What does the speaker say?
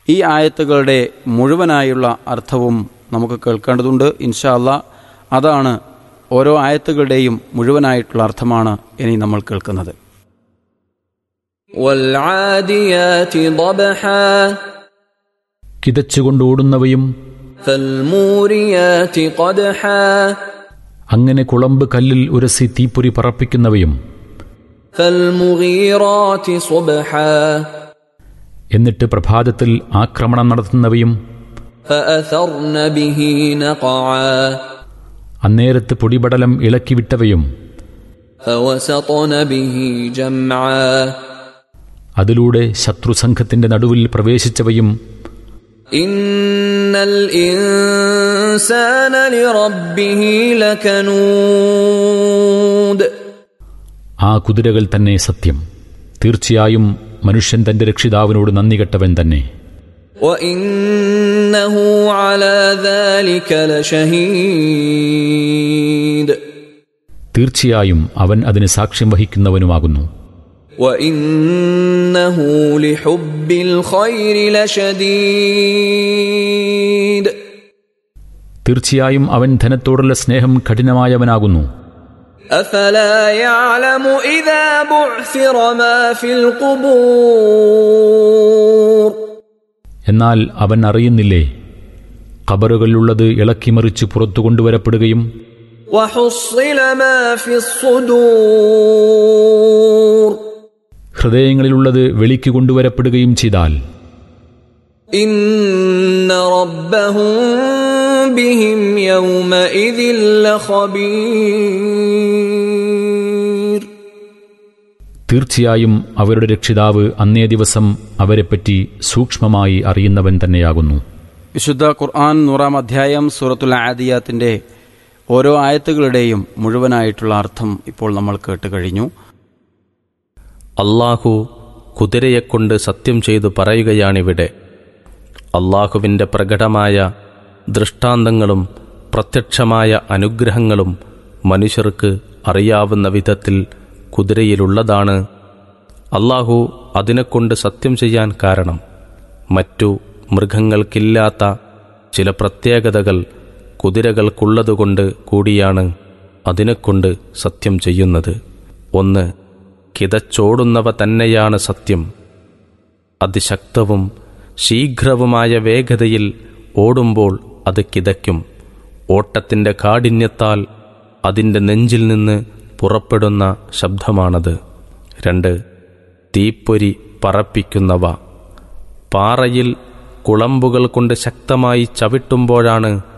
ഈ ആയത്തുകളുടെ മുഴുവനായുള്ള അർത്ഥവും നമുക്ക് കേൾക്കേണ്ടതുണ്ട് ഇൻഷാ അല്ലാ അതാണ് ഓരോ ആയത്തുകളുടെയും മുഴുവനായിട്ടുള്ള അർത്ഥമാണ് ഇനി നമ്മൾ കേൾക്കുന്നത് والعاديات ضبحا കിതച്ചുകൊണ്ട് ഓടുന്നവയും فالموريات قدحا അങ്ങനെ കുളമ്പ് കല്ലിൽ ഉരസി തീപ്പൊരി പറപ്പിക്കുന്നവയും فالمغيرات صبحا എന്നിട്ട് പ്രഭാതത്തിൽ ആക്രമണം നടത്തുന്നവയും فأثرن به نقعا അന്നേരത്ത് പൊടിപടലം ഇളക്കിവിട്ടവയും فوسطن به جمعا അതിലൂടെ ശത്രുസംഘത്തിന്റെ നടുവിൽ പ്രവേശിച്ചവയും إن الإنسان لربه لكنود ആ കുതിരകൾ തന്നെ സത്യം തീർച്ചയായും മനുഷ്യൻ തന്റെ രക്ഷിതാവിനോട് നന്ദി കെട്ടവൻ തന്നെ وإنه على ذلك لشهيد തീർച്ചയായും അവൻ അതിന് സാക്ഷ്യം വഹിക്കുന്നവനുമാകുന്നു وإنه لحب الخير لشديد തീർച്ചയായും അവൻ ധനത്തോടുള്ള സ്നേഹം കഠിനമായവനാകുന്നു أفلا يعلم إذا بعثر ما في القبور എന്നാൽ അവൻ അറിയുന്നില്ലേ ഖബറുകളിലുള്ളത് ഇളക്കിമറിച്ച് പുറത്തു കൊണ്ടുവരപ്പെടുകയും وحصل ما في الصدور ഹൃദയങ്ങളിലുള്ളത് വെളിക്ക് കൊണ്ടുവരപ്പെടുകയും ചെയ്താൽ إن ربهم بهم يومئذ لخبير തീർച്ചയായും അവരുടെ രക്ഷിതാവ് അന്നേ ദിവസം അവരെപ്പറ്റി സൂക്ഷ്മമായി അറിയുന്നവൻ തന്നെയാകുന്നു വിശുദ്ധ ഖുർആൻ നൂറാം അധ്യായം സൂറത്തുൽ ആദിയാത്തിന്റെ ഓരോ ആയത്തുകളുടെയും മുഴുവനായിട്ടുള്ള അർത്ഥം ഇപ്പോൾ നമ്മൾ കേട്ട് കഴിഞ്ഞു അള്ളാഹു കുതിരയെക്കൊണ്ട് സത്യം ചെയ്തു പറയുകയാണിവിടെ അള്ളാഹുവിൻ്റെ പ്രകടമായ ദൃഷ്ടാന്തങ്ങളും പ്രത്യക്ഷമായ അനുഗ്രഹങ്ങളും മനുഷ്യർക്ക് അറിയാവുന്ന വിധത്തിൽ കുതിരയിലുള്ളതാണ് അള്ളാഹു അതിനെക്കൊണ്ട് സത്യം ചെയ്യാൻ കാരണം മറ്റു മൃഗങ്ങൾക്കില്ലാത്ത ചില പ്രത്യേകതകൾ കുതിരകൾക്കുള്ളതുകൊണ്ട് കൂടിയാണ് അതിനെക്കൊണ്ട് സത്യം ചെയ്യുന്നത് ഒന്ന് കിതച്ചോടുന്നവ തന്നെയാണ് സത്യം അതിശക്തവും ശീഘ്രവുമായ വേഗതയിൽ ഓടുമ്പോൾ അത് കിതയ്ക്കും ഓട്ടത്തിൻ്റെ കാഠിന്യത്താൽ അതിൻ്റെ നെഞ്ചിൽ നിന്ന് പുറപ്പെടുന്ന ശബ്ദമാണത് രണ്ട് തീപ്പൊരി പറപ്പിക്കുന്നവ പാറയിൽ കുളമ്പുകൾ കൊണ്ട് ശക്തമായി ചവിട്ടുമ്പോഴാണ്